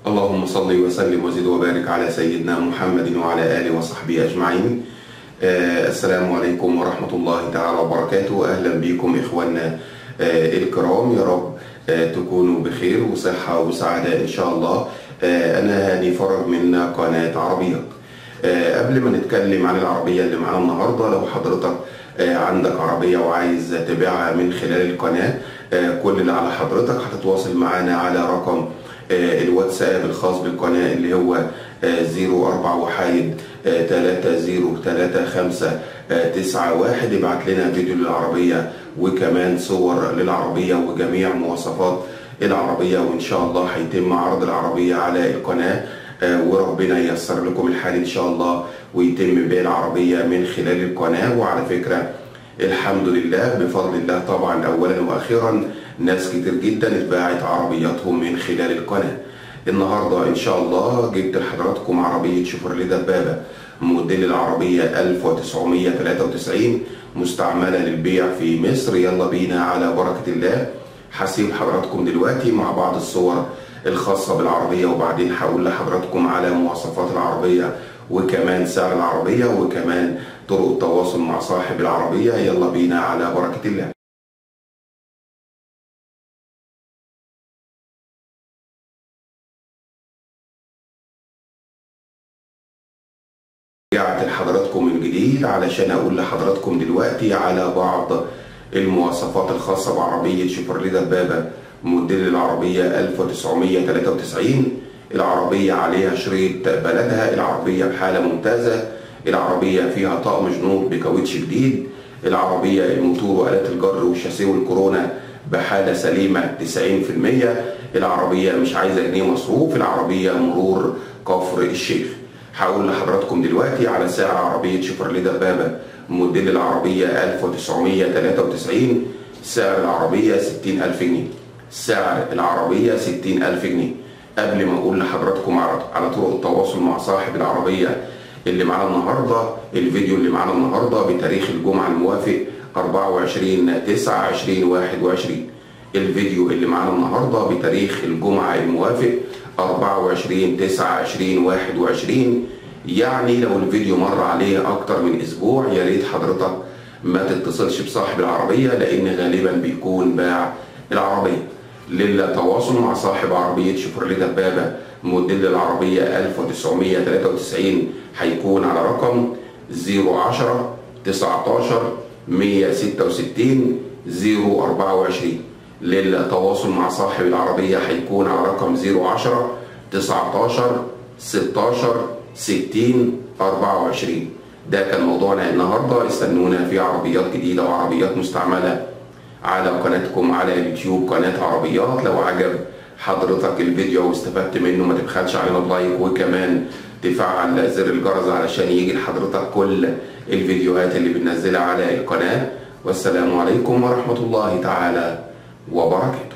اللهم صل وسلم وزد وبارك على سيدنا محمد وعلى آله وصحبه أجمعين آه السلام عليكم ورحمة الله تعالى وبركاته أهلا بكم إخواننا آه الكرام يا رب آه تكونوا بخير وصحة وسعادة إن شاء الله آه أنا هاني فرج من قناة عربيات آه قبل ما نتكلم عن العربية اللي معانا النهاردة لو حضرتك آه عندك عربية وعايز تبيعها من خلال القناة آه كل اللي على حضرتك هتتواصل معانا على رقم الواتساب الخاص بالقناة اللي هو 04 وحايد 303591 ابعت لنا فيديو للعربية وكمان صور للعربية وجميع مواصفات العربية وإن شاء الله هيتم عرض العربية على القناة وربنا ييسر لكم الحال إن شاء الله ويتم بيع العربية من خلال القناة وعلى فكرة الحمد لله بفضل الله طبعا أولا وأخيرا ناس كتير جدا اتباعت عربياتهم من خلال القناة النهاردة إن شاء الله جبت لحضراتكم عربية شيفروليه دبابة موديل العربية 1993 مستعملة للبيع في مصر يلا بينا على بركة الله هسيب حضراتكم دلوقتي مع بعض الصور الخاصة بالعربية وبعدين هقول لحضراتكم على مواصفات العربية وكمان سعر العربية وكمان طرق التواصل مع صاحب العربية يلا بينا على بركة الله رجعت لحضراتكم من جديد علشان اقول لحضراتكم دلوقتي على بعض المواصفات الخاصة بعربية شيفروليه دبابة موديل العربية 1993 العربية عليها شريط بلدها العربية بحالة ممتازة العربية فيها طقم جنوط بكاوتش جديد العربية الموتور وآلات الجر والشاسيه والكورونا بحالة سليمة 90% العربية مش عايزة جنيه مصروف العربية مرور كفر الشيخ هقول لحضراتكم دلوقتي على سعر عربية شيفروليه دبابة موديل العربية 1993 سعر العربية 60000 جنيه سعر العربية 60000 جنيه قبل ما اقول لحضراتكم على طرق التواصل مع صاحب العربية اللي معانا النهاردة الفيديو اللي معانا النهاردة بتاريخ الجمعة الموافق 24 9 2021 الفيديو اللي معانا النهاردة بتاريخ الجمعة الموافق 24 9 2021 يعني لو الفيديو مر عليه اكتر من اسبوع يا ريت حضرتك ما تتصلش بصاحب العربية لان غالبا بيكون باع العربية للتواصل مع صاحب عربية شيفروليه دبابة موديل العربية 1993 هيكون على رقم 010 19 166 024 للتواصل مع صاحب العربية هيكون على رقم 010 19 16 60 24 ده كان موضوعنا النهارده استنونا في عربيات جديدة وعربيات مستعملة على قناتكم على اليوتيوب قناة عربيات لو عجب حضرتك الفيديو واستفدت منه ما تبخلش علينا بلايك وكمان تفعل زر الجرس علشان يجي لحضرتك كل الفيديوهات اللي بننزلها على القناة والسلام عليكم ورحمة الله تعالى وبركاته